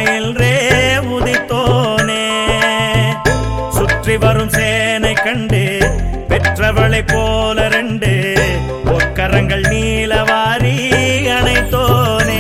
காலையில் ரே உதித்தோனே சுற்றி வரும் சேனை கண்டு பெற்றவளை போல ரெண்டு ஒக்கரங்கள் நீலவாரி அணைத்தோனே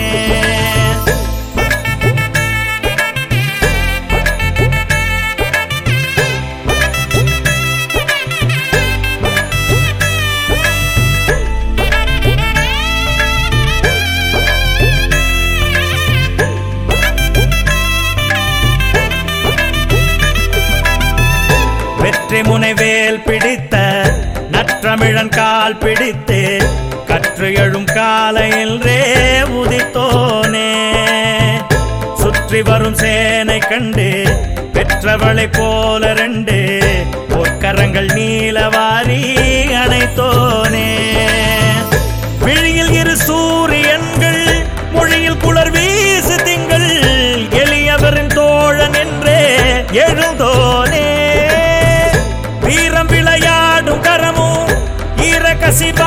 வெற்றி முனைவேல் பிடித்த நற்றமிழன் கால் பிடித்து கற்று எழும் காலையில் ரே உதித்தோனே சுற்றி வரும் சேனை கண்டு பெற்றவளை போல ரெண்டு பொற்கரங்கள் நீலவாரி அணைத்தோனே விழியில் இரு சூரியன்கள் மொழியில் குளர் வீசு திங்கள் எளியவரின் தோழன் என்றே எழுந்தோனே வீரம் விளையாடும் கரமும் ஈர கசிவ